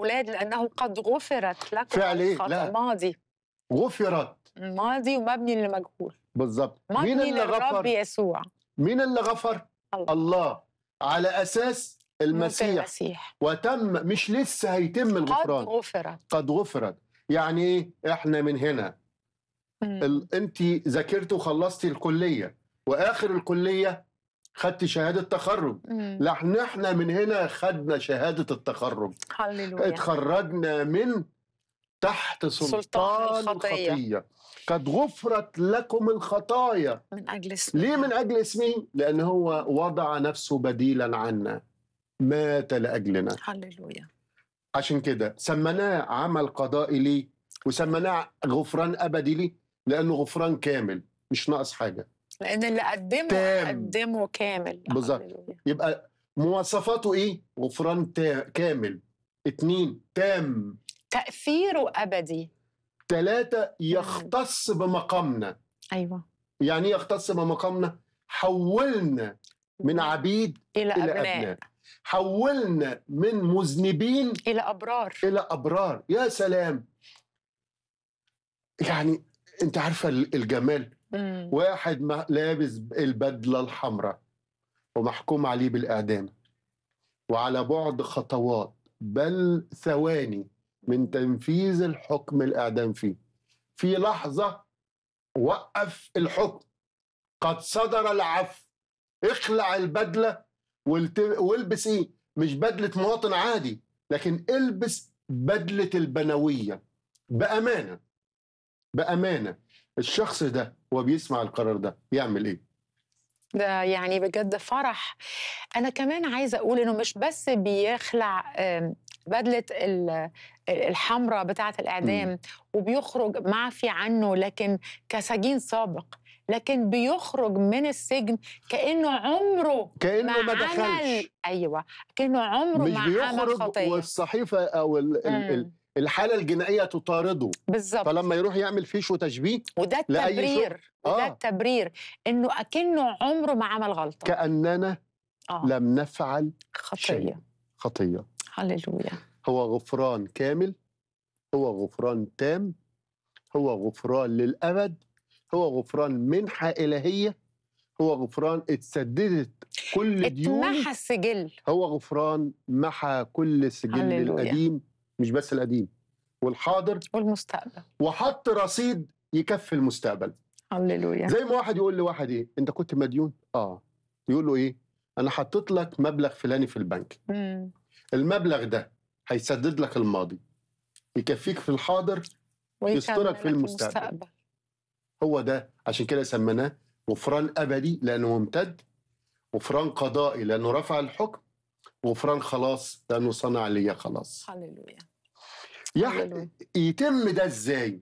اولاد لانه قد غفرت لكم فعل إيه؟ الخطأ. لا. ماضي غفرت ماضي ومبني للمجهول بالظبط مين مبني اللي للرب غفر يسوع مين اللي غفر الله. الله على اساس موت المسيح المسيح وتم مش لسه هيتم قد الغفران غفرت قد غفرت يعني ايه احنا من هنا مم. ال... انت ذاكرت وخلصتي الكليه واخر الكليه خدت شهاده تخرج مم. لا احنا احنا من هنا خدنا شهاده التخرج هللويا اتخرجنا من تحت سلطان, سلطان الخطية. الخطيه قد غفرت لكم الخطايا من اجل اسمه ليه من اجل اسمه لان هو وضع نفسه بديلا عنا مات لاجلنا هللويا عشان كده سميناه عمل قضائي ليه وسميناه غفران ابدي ليه لانه غفران كامل مش ناقص حاجه لان اللي قدمه تام. قدمه كامل بالظبط. هللويا. يبقى مواصفاته ايه غفران تا- كامل اتنين تام تاثيره ابدي ثلاثة يختص بمقامنا ايوه يعني ايه يختص بمقامنا حولنا من عبيد الى إلى ابناء أبناء حولنا من مذنبين الى ابرار إلى أبرار يا سلام يعني أنت عارفة الجمال مم. واحد ما- لابس البدلة الحمراء ومحكوم عليه بالإعدام وعلى بعد خطوات بل ثواني من تنفيذ الحكم الإعدام فيه في لحظة وقف الحكم قد صدر العفو اخلع البدلة والت- والبس ايه مش بدلة مواطن عادي لكن البس بدلة البنوية بأمانة بأمانة الشخص ده وهو بيسمع القرار ده يعمل ايه ده يعني بجد فرح انا كمان عايزه اقول انه مش بس بيخلع آم، بدله ال- الحمراء بتاعه الاعدام وبيخرج معفي عنه لكن كسجين سابق لكن بيخرج من السجن كانه عمره كأنه ما عمل دخلش ايوه كانه عمره مش ما عمل بيخرج خطيه والصحيفة أو ال- ال- ال- مم. الحالة الجنائية تطارده بالظبط فلما يروح يعمل فيش وتشبيه وده لأي التبرير وده آه. التبرير انه اكنه عمره ما عمل غلطه كأننا اه لم نفعل خطيه شيء. خطية هللويا هو غفران كامل هو غفران تام هو غفران للأبد هو غفران منحة إلهية هو غفران اتسددت كل ديوني اتمحى السجل هو غفران محى كل سجل هللويا. القديم مش بس القديم والحاضر والمستقبل وحط رصيد يكفي المستقبل هللويا زي ما واحد يقول لواحد ايه انت كنت مديون اه يقول له ايه انا حطيت لك مبلغ فلاني في البنك مم. المبلغ ده هيسدد لك الماضي يكفيك في الحاضر يسترك ويكمل في لك المستقبل. هو ده عشان كده سميناه غفران ابدي لانه ممتد غفران قضائي لانه رفع الحكم غفران خلاص لانه صنع لي خلاص هللويا يح... هللويا. يتم ده ازاي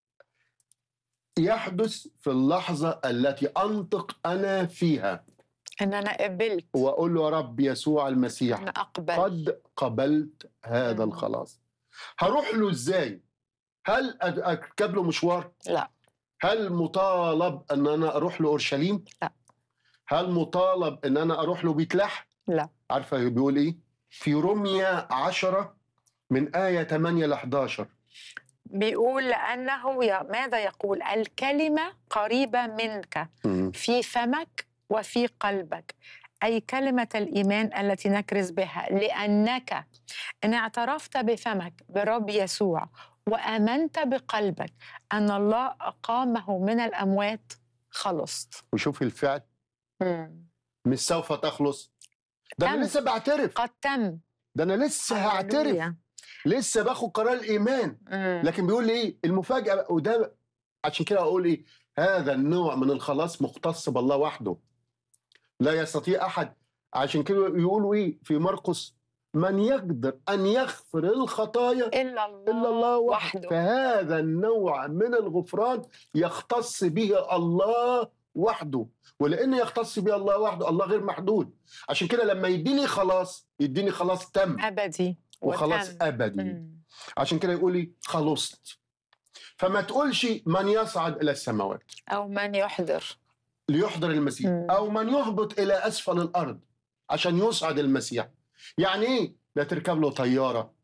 يحدث في اللحظه التي انطق انا فيها ان انا قبلت واقول له يا رب يسوع المسيح انا اقبل قد قبلت هذا مم. الخلاص هروح له ازاي هل أد- اركب له مشوار لا هل مطالب ان انا اروح له اورشليم لا. هل مطالب ان انا اروح له بيت لحم لا عارفه بيقول ايه في روميا 10 من آية 8 ل 11 بيقول لانه ي... ماذا يقول الكلمه قريبه منك في فمك وفي قلبك اي كلمه الايمان التي نكرز بها لانك ان اعترفت بفمك برب يسوع وامنت بقلبك ان الله اقامه من الاموات خلصت وشوف الفعل مش سوف تخلص ده تم. انا لسه بعترف قد تم ده انا لسه هعترف هللويا. لسه باخد قرار الايمان مم. لكن بيقول لي ايه المفاجاه وده عشان كده اقول ايه هذا النوع من الخلاص مختص بالله وحده لا يستطيع احد عشان كده يقولوا ايه في مرقس من يقدر ان يغفر الخطايا الا الله, الا الله وحده فهذا النوع من الغفران يختص به الله وحده ولان يختص به الله وحده الله غير محدود عشان كده لما يديني خلاص يديني خلاص تم ابدي وخلاص وتم. ابدي مم. عشان كده يقول لي خلصت فما تقولش من يصعد الى السماوات او من يحضر ليحضر المسيح مم. او من يهبط الى اسفل الارض عشان يصعد المسيح يعني ايه لا تركب له طياره